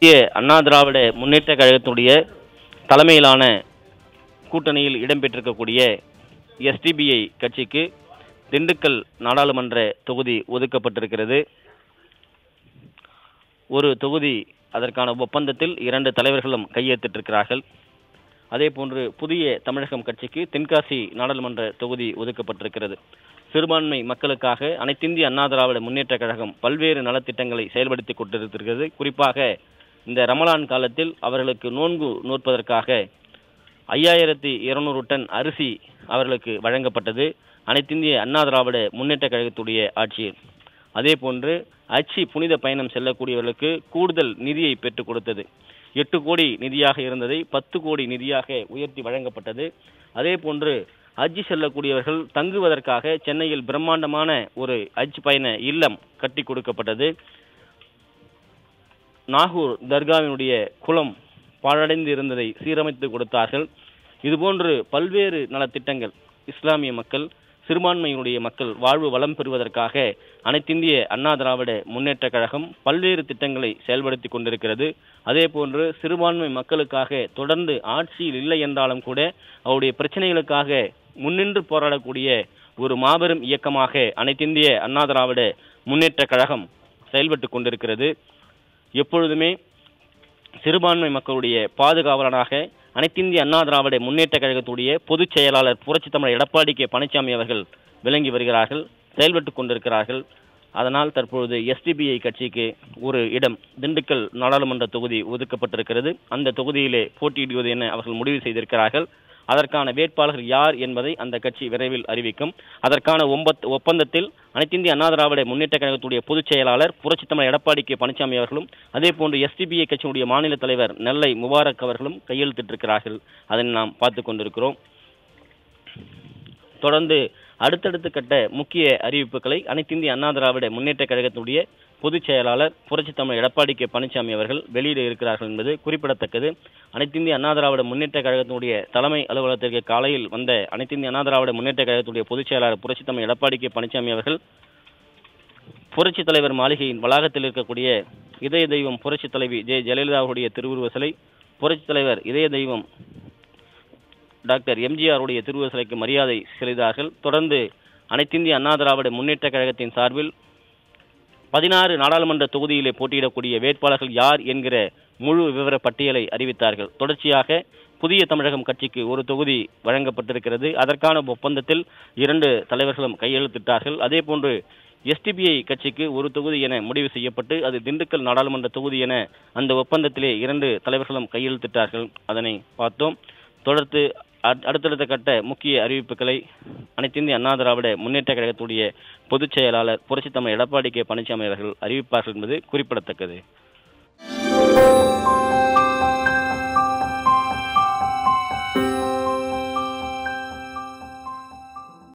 இந்திய அண்ணா திராவிட முன்னேற்ற கழகத்தினுடைய தலைமையிலான கூட்டணியில் இடம்பெற்றிருக்கக்கூடிய எஸ்டிபிஐ கட்சிக்கு திண்டுக்கல் நாடாளுமன்ற தொகுதி ஒதுக்கப்பட்டிருக்கிறது ஒரு தொகுதி அதற்கான ஒப்பந்தத்தில் இரண்டு தலைவர்களும் கையெழுத்திட்டிருக்கிறார்கள் அதே போன்று புதிய தமிழகம் கட்சிக்கு தென்காசி நாடாளுமன்ற தொகுதி ஒதுக்கப்பட்டிருக்கிறது சிறுபான்மை மக்களுக்காக அனைத்திந்திய அண்ணா திராவிட முன்னேற்ற கழகம் பல்வேறு நலத்திட்டங்களை செயல்படுத்தி கொண்டிருக்கிறது குறிப்பாக இந்த ரமலான் காலத்தில் அவர்களுக்கு நோன்பு நோற்பதற்காக ஐயாயிரத்தி இருநூறு டன் அரிசி அவர்களுக்கு வழங்கப்பட்டது அனைத்திந்திய அண்ணா திராவிட முன்னேற்ற கழகத்துடைய ஆட்சியில் அதே போன்று அச்சி புனித பயணம் செல்லக்கூடியவர்களுக்கு கூடுதல் நிதியை பெற்றுக் கொடுத்தது எட்டு கோடி நிதியாக இருந்ததை பத்து கோடி நிதியாக உயர்த்தி வழங்கப்பட்டது அதே போன்று ஹஜ் செல்லக்கூடியவர்கள் தங்குவதற்காக சென்னையில் பிரம்மாண்டமான ஒரு ஹஜ் பயண இல்லம் கட்டி கொடுக்கப்பட்டது நாகூர் தர்காவினுடைய குளம் பாழடைந்து இருந்ததை சீரமைத்து கொடுத்தார்கள் இதுபோன்று பல்வேறு நலத்திட்டங்கள் இஸ்லாமிய மக்கள் சிறுபான்மையினுடைய மக்கள் வாழ்வு வளம் பெறுவதற்காக அனைத்திந்திய அண்ணா திராவிட முன்னேற்ற கழகம் பல்வேறு திட்டங்களை செயல்படுத்தி கொண்டிருக்கிறது அதே போன்று சிறுபான்மை மக்களுக்காக தொடர்ந்து ஆட்சியில் இல்லை என்றாலும் கூட அவருடைய பிரச்சனைகளுக்காக முன்னின்று போராடக்கூடிய ஒரு மாபெரும் இயக்கமாக அனைத்திந்திய அண்ணா திராவிட முன்னேற்ற கழகம் செயல்பட்டு கொண்டிருக்கிறது எப்பொழுதுமே சிறுபான்மை மக்களுடைய பாதுகாவலனாக அனைத்திந்திய அண்ணா திராவிட முன்னேற்ற கழகத்துடைய பொதுச் செயலாளர் புரட்சி தமிழர் எடப்பாடி கே பழனிசாமி அவர்கள் விளங்கி வருகிறார்கள் செயல்பட்டு கொண்டிருக்கிறார்கள் அதனால் தற்பொழுது எஸ்டிபிஐ கட்சிக்கு ஒரு இடம் திண்டுக்கல் நாடாளுமன்ற தொகுதி ஒதுக்கப்பட்டிருக்கிறது அந்த தொகுதியிலே போட்டியிடுவது என அவர்கள் முடிவு செய்திருக்கிறார்கள் அதற்கான வேட்பாளர் யார் என்பதை அந்த கட்சி விரைவில் அறிவிக்கும் அதற்கான ஒம்பத் ஒப்பந்தத்தில் அனைத்திந்திய அண்ணா திராவிட முன்னேற்ற கழகத்துடைய பொதுச் செயலாளர் புரட்சி தமிழர் எடப்பாடி கே பழனிசாமி அவர்களும் அதே போன்று எஸ்டிபிஐ கட்சியினுடைய மாநில தலைவர் நெல்லை முபாரக் அவர்களும் கையெழுத்திட்டிருக்கிறார்கள் அதை நாம் பார்த்து கொண்டிருக்கிறோம் தொடர்ந்து அடுத்தடுத்த கட்ட முக்கிய அறிவிப்புகளை அனைத்திந்திய அண்ணா திராவிட முன்னேற்ற கழகத்துடைய பொதுச் செயலாளர் புரட்சி தமிழர் எடப்பாடி கே பழனிசாமி அவர்கள் வெளியிட இருக்கிறார்கள் என்பது குறிப்பிடத்தக்கது அனைத்திந்திய அண்ணா திராவிட முன்னேற்ற கழகத்தினுடைய தலைமை அலுவலகத்திற்கு காலையில் வந்த அனைத்திந்திய அண்ணா திராவிட முன்னேற்ற கழகத்துடைய பொதுச் செயலாளர் புரட்சி தமிழர் எடப்பாடி கே பழனிசாமி அவர்கள் புரட்சி தலைவர் மாளிகையின் வளாகத்தில் இருக்கக்கூடிய இதய தெய்வம் புரட்சி தலைவி ஜெ ஜெயலலிதாவுடைய திருவுருவ சிலை புரட்சி தலைவர் இதய தெய்வம் டாக்டர் எம்ஜிஆருடைய திருவுருவ சிலைக்கு மரியாதை செலுத்தார்கள் தொடர்ந்து அனைத்திந்திய அண்ணா திராவிட முன்னேற்ற கழகத்தின் சார்பில் பதினாறு நாடாளுமன்ற தொகுதியிலே போட்டியிடக்கூடிய வேட்பாளர்கள் யார் என்கிற முழு விவர பட்டியலை அறிவித்தார்கள் தொடர்ச்சியாக புதிய தமிழகம் கட்சிக்கு ஒரு தொகுதி வழங்கப்பட்டிருக்கிறது அதற்கான ஒப்பந்தத்தில் இரண்டு தலைவர்களும் கையெழுத்திட்டார்கள் அதே போன்று எஸ்டிபிஐ கட்சிக்கு ஒரு தொகுதி என முடிவு செய்யப்பட்டு அது திண்டுக்கல் நாடாளுமன்ற தொகுதி என அந்த ஒப்பந்தத்திலே இரண்டு தலைவர்களும் கையெழுத்திட்டார்கள் அதனை பார்த்தோம் தொடர்ந்து அட்- அடுத்தடுத்த கட்ட முக்கிய அறிவிப்புகளை அனைத்திந்திய அண்ணா திராவிட முன்னேற்ற கழகத்துடைய பொதுச் செயலாளர் புரட்சித் தமிழர் எடப்பாடி கே பழனிசாமி அவர்கள் அறிவிப்பார்கள் என்பது குறிப்பிடத்தக்கது